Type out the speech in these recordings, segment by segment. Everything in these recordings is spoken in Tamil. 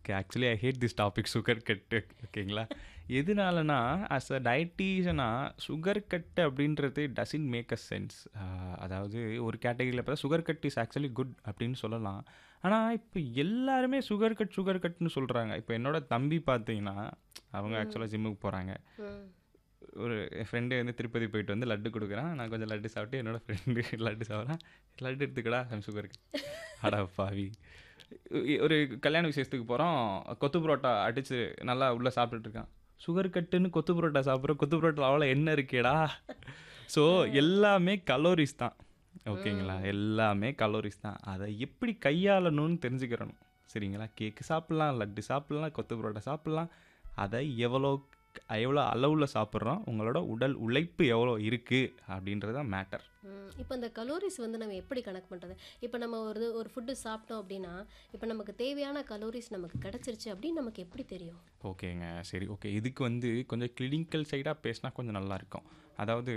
Okay actually I hate this topic sugar cut ஓகேங்களா எதனாலனா ஆஸ் அ டயட்டீஷனா சுகர் கட்டு அப்படின்றது டசின் மேக் அ சென்ஸ் அதாவது ஒரு கேட்டகரியில் பார்த்தா sugar cut is actually good அப்படின்னு சொல்லலாம் ஆனால் இப்போ எல்லாருமே சுகர் கட் சுகர் கட்னு சொல்கிறாங்க இப்போ என்னோட தம்பி பார்த்தீங்கன்னா அவங்க ஆக்சுவலாக ஜிம்முக்கு போகிறாங்க ம் ஒரு என் ஃப்ரெண்டு வந்து திருப்பதி போயிட்டு வந்து லட்டு கொடுக்குறான் நான் கொஞ்சம் லட்டு சாப்பிட்டு என்னோட ஃப்ரெண்டு லட்டு சாப்பிட்றான் லட்டு எடுத்துக்கடா சுகர் அடா பாவி இ- ஒரு கல்யாண விசேஷத்துக்கு போகிறோம் கொத்து புரோட்டா அடித்து நல்லா உள்ளே சாப்பிட்டுட்டு இருக்கான் சுகர் கட்டுன்னு கொத்து புரோட்டா சாப்பிட்றோம் கொத்து புரோட்டா அவ்வளோ என்ன இருக்கேடா ஸோ எல்லாமே கலோரிஸ் தான் ஓகேங்களா எல்லாமே கலோரிஸ் தான் அதை எப்படி கையாளணும்னு தெரிஞ்சுக்கிறணும் சரிங்களா கேக்கு சாப்பிட்லாம் லட்டு சாப்பிட்லாம் கொத்து புரோட்டா சாப்பிட்லாம் அதை எவ்வளோ எவ்வளோ அளவில் சாப்பிட்றோம் உங்களோட உடல் உழைப்பு எவ்வளோ இருக்குது அப்படின்றது தான் மேட்டர் ம். இப்போ இந்த கலோரிஸ் வந்து நம்ம எப்படி கணக்கு பண்ணுறது இப்போ நம்ம ஒரு ஒரு ஃபுட்டு சாப்பிட்டோம் அப்படின்னா இப்போ நமக்கு தேவையான கலோரிஸ் நமக்கு கிடச்சிருச்சு அப்படின்னு நமக்கு எப்படி தெரியும் ஓகேங்க சரி ஓகே இதுக்கு வந்து கொஞ்சம் கிளினிக்கல் சைடாக பேசினா கொஞ்சம் நல்லா இருக்கும் அதாவது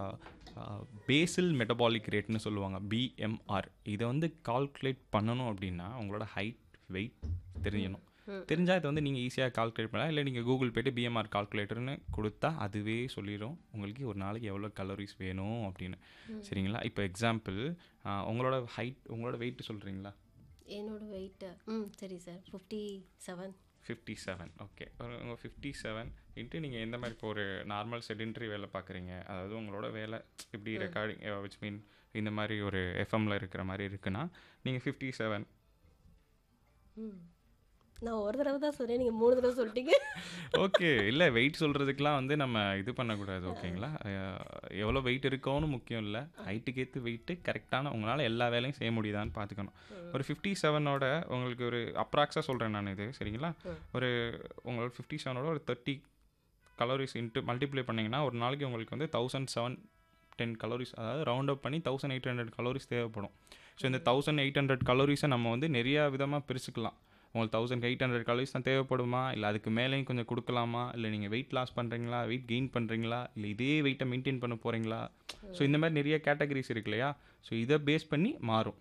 பேசில் மெட்டபாலிக் ரேட்னு சொல்லுவாங்க பிஎம்ஆர் இதை வந்து கால்குலேட் பண்ணணும் அப்படின்னா உங்களோட ஹைட் வெயிட் தெரியணும் தெரிஞ்சால் இதை வந்து நீங்கள் ஈஸியாக கால்குலேட் பண்ணலாம் இல்லை நீங்கள் கூகுள் போய்ட்டு பிஎம்ஆர் கால்குலேட்டர்னு கொடுத்தா அதுவே சொல்லிடும் உங்களுக்கு ஒரு நாளைக்கு எவ்வளோ கலோரிஸ் வேணும் அப்படின்னு சரிங்களா இப்போ எக்ஸாம்பிள் உங்களோட ஹைட் உங்களோட வெயிட் சொல்கிறீங்களா என்னோட வெயிட்டு ம் சரி sir fifty seven fifty seven okay உங்கள் ஃபிஃப்டி செவன் இன்ட்டு நீங்கள் எந்த மாதிரி இப்போ ஒரு நார்மல் செடென்ட்ரி வேலை பார்க்குறீங்க அதாவது உங்களோட வேலை இப்படி ரெக்கார்டிங் விச் மீன் இந்த மாதிரி ஒரு எஃப்எம்ல இருக்கிற மாதிரி இருக்குன்னா நீங்கள் ஃபிஃப்டி செவன் ம் நான் ஒரு தடவை தான் சொன்னேன் நீங்கள் மூணு தடவை சொல்லிட்டீங்க ஓகே இல்லை வெயிட் சொல்கிறதுக்கெலாம் வந்து நம்ம இது பண்ணக்கூடாது ஓகேங்களா அஹ், எவ்வளோ வெயிட் இருக்கோன்னு முக்கியம் இல்லை ஹைட்டுக்கு ஏற்று வெயிட்டு கரெக்டான உங்களால் எல்லா வேலையும் செய்ய முடியுதான்னு பார்த்துக்கணும் ஒரு ஃபிஃப்டி செவனோட உங்களுக்கு ஒரு அப்ராக்ஸாக சொல்கிறேன் நான் இது சரிங்களா ஒரு உங்களோட ஃபிஃப்டி செவனோட ஒரு தேர்ட்டி கலோரிஸ் இன்ட்டு மல்டிப்ளை பண்ணிங்கன்னா ஒரு நாளைக்கு உங்களுக்கு வந்து தௌசண்ட் செவன் டென் கலோரிஸ் அதாவது ரவுண்ட் அப் பண்ணி தௌசண்ட் எயிட் ஹண்ட்ரட் கலோரிஸ் தேவைப்படும் ஸோ இந்த தௌசண்ட் எயிட் ஹண்ட்ரட் கலோரிஸை நம்ம வந்து நிறையா விதமாக பிரிச்சுக்கலாம் உங்களுக்கு தௌசண்ட் எயிட் ஹண்ட்ரட் கலோரிஸ் தான் தேவைப்படுமா இல்லை அதுக்கு மேலேயும் கொஞ்சம் கொடுக்கலாமா இல்லை நீங்கள் வெயிட் லாஸ் பண்ணுறீங்களா வெயிட் கெயின் பண்ணுறீங்களா இல்லை இதே வெயிட்டை மெயின்டைன் பண்ண போகிறீங்களா ஸோ இந்த மாதிரி நிறைய கேட்டகரிஸ் இருக்கு இல்லையா ஸோ இதை பேஸ் பண்ணி மாறும்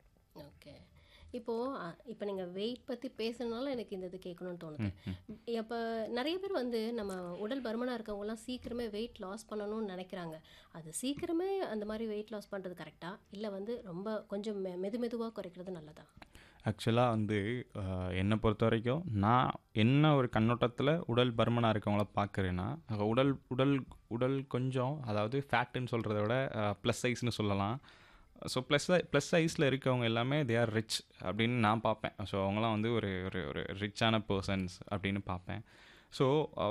ஓகே இப்போது இப்போ நீங்கள் வெயிட் பற்றி பேசுனதுனால எனக்கு இந்த இது கேட்கணும்னு தோணுது இப்போ நிறைய பேர் வந்து நம்ம உடல் பருமனாக இருக்கவங்கலாம் சீக்கிரமே வெயிட் லாஸ் பண்ணணும்னு நினைக்கிறாங்க அது சீக்கிரமே அந்த மாதிரி வெயிட் லாஸ் பண்ணுறது கரெக்டாக இல்லை வந்து ரொம்ப கொஞ்சம் மெ மெது மெதுவாக குறைக்கிறது நல்லதா ஆக்சுவலாக வந்து அஹ், என்னை பொறுத்த வரைக்கும் நான் என்ன ஒரு கண்ணோட்டத்தில் உடல் பருமனாக இருக்கவங்கள பார்க்குறேன்னா அங்க உடல் உடல் உடல் கொஞ்சம் அதாவது ஃபேட்டுன்னு சொல்கிறத விட ப்ளஸ் சைஸ்னு சொல்லலாம் ஸோ ப்ளஸ் ப்ளஸ் சைஸில் இருக்கவங்க எல்லாமே தே ஆர் ரிச் அப்படின்னு நான் பார்ப்பேன் ஸோ அவங்களாம் வந்து ஒரு ஒரு ஒரு ரிச்சான பர்சன்ஸ் அப்படின்னு பார்ப்பேன் ஸோ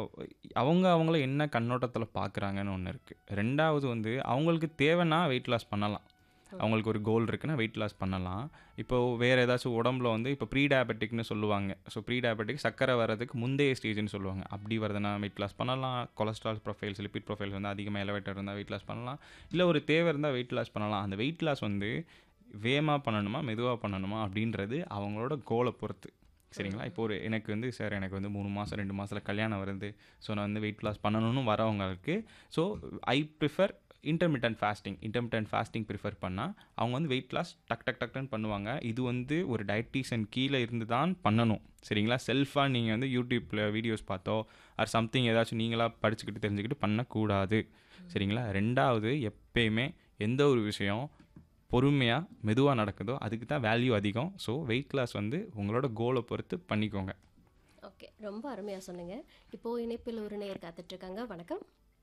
அவங்க அவங்கள என்ன கண்ணோட்டத்தில் பார்க்குறாங்கன்னு ஒன்று இருக்குது ரெண்டாவது வந்து அவங்களுக்கு தேவைன்னா வெயிட் லாஸ் பண்ணலாம் அவங்களுக்கு ஒரு கோல் இருக்குன்னா வெயிட் லாஸ் பண்ணலாம் இப்போ வேறு ஏதாச்சும் உடம்புல வந்து இப்போ ப்ரீ டயபெட்டிக்னு சொல்லுவாங்க ஸோ ப்ரீ டயபெட்டிக் சக்கரை வர்றதுக்கு முந்தைய ஸ்டேஜ்னு சொல்லுவாங்க அப்படி வருதுன்னா வெயிட் லாஸ் பண்ணலாம் கொலஸ்ட்ரால் ப்ரொஃபைல்ஸ் லிபிட் ப்ரொஃபைல்ஸ் வந்து அதிகமாக எலவேட்டர் இருந்தால் வெயிட் லாஸ் பண்ணலாம் இல்லை ஒரு தேவை இருந்தால் வெயிட் லாஸ் பண்ணலாம் அந்த வெயிட் லாஸ் வந்து வேகமாக பண்ணணுமா மெதுவாக பண்ணணுமா அப்படின்றது அவங்களோட கோலை பொறுத்து சரிங்களா இப்போ ஒரு எனக்கு வந்து சார் எனக்கு வந்து மூணு மாதம் ரெண்டு மாதத்தில் கல்யாணம் வருது ஸோ நான் வந்து வெயிட் லாஸ் பண்ணணும்னு வரவங்களுக்கு so I prefer intermittent fasting intermittent fasting prefer பண்ணால் அவங்க வந்து வெயிட் லாஸ் டக் டக் டக்னு பண்ணுவாங்க இது வந்து ஒரு டயட்டீஷியன் கீழே இருந்து தான் பண்ணணும் சரிங்களா செல்ஃபாக நீங்கள் வந்து யூடியூப்பில் வீடியோஸ் பார்த்தோ ஆர் சம்திங் ஏதாச்சும் நீங்களாக படிச்சுக்கிட்டு தெரிஞ்சுக்கிட்டு பண்ணக்கூடாது சரிங்களா ரெண்டாவது எப்பயுமே எந்த ஒரு விஷயம் பொறுமையாக மெதுவாக நடக்குதோ அதுக்கு தான் வேல்யூ அதிகம் ஸோ வெயிட் லாஸ் வந்து உங்களோட கோலை பொறுத்து பண்ணிக்கோங்க ஓகே ரொம்ப அருமையாக சொன்னீங்க இப்போது இணைப்பில் ஒரு நேர் காத்துட்ருக்காங்க வணக்கம்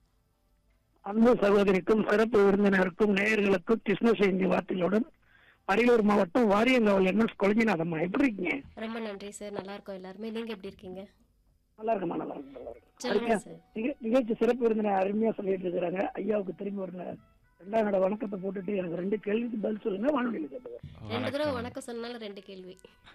அன்பு சகோதரிக்கும் சிறப்பு விருந்தினருக்கும் நேயர்களுக்கும் கிருஷ்ண செய்தி வார்த்தைகளுடன் அரியலூர் மாவட்டம் வாரியங்காவல் என்எஸ் கொளஞ்சிநாதம்மா எப்படி இருக்கீங்க ரொம்ப நன்றி சார் நல்லா இருக்கோம் எல்லாருமே நீங்கள் எப்படி இருக்கீங்க நல்லா இருக்குமா நல்லா இருக்கு நல்லா இருக்கு சொல்லுங்க அருமையா சார் நிக- நிகழ்ச்சி சிறப்பு விருந்தினர் அருமையா சொல்லிட்டு இருக்கிறாங்க ஐயாவுக்கு திரும்பி ஒரு ந- ரெண்டாம் நட வணக்கத்தை போட்டுட்டு எனக்கு ரெண்டு கேள்விக்கு பதில் சொல்லுங்க வானொலியில் கேட்டுங்க ரெண்டு தடவை வணக்கம் சொன்னாலும் ரெண்டு கேள்வி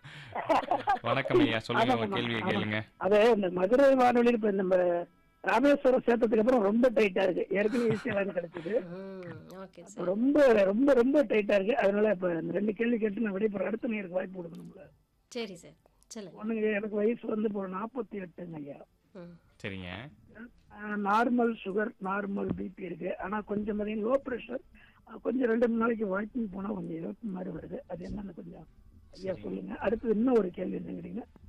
வணக்கம் ஐயா சொல்லுங்க உங்க கேள்வியை கேளுங்க அது இந்த மதுரை வானொலியில் இப்ப நம்ம ராமேஸ்வரம் சேர்த்ததுக்கு அப்புறம் ரொம்ப டைட்டா இருக்கு ஏற்கனவே ஈஸியா லைன் கிடைச்சது ம் ஓகே சார் ரொம்ப ரொம்ப ரொம்ப டைட்டா இருக்கு அதனால இப்ப இந்த ரெண்டு கேள்வி கேட்டு நான் விடைபெற அடுத்த நேருக்கு வாய்ப்பு கொடுக்கணும்ல சரி சார் சொல்லுங்க ஒண்ணுங்க எனக்கு வயசு வந்து இப்போ நாற்பத்தி எட்டுங்க ஐயா ம் சரிங்க நார்மல் சுகர் நார்மல் பிபி இருக்கு ஆனா கொஞ்சம் பார்த்தீங்கன்னா லோ ப்ரெஷர் கொஞ்சம் ரெண்டு மூணு நாளைக்கு வாக்கிங் போனா கொஞ்சம் இழப்பு மாதிரி வருது அது என்னன்னு கொஞ்சம் ஐயா சொல்லுங்க அடுத்து இன்னும் ஒரு கேள்வி என்னங்கிறீங்க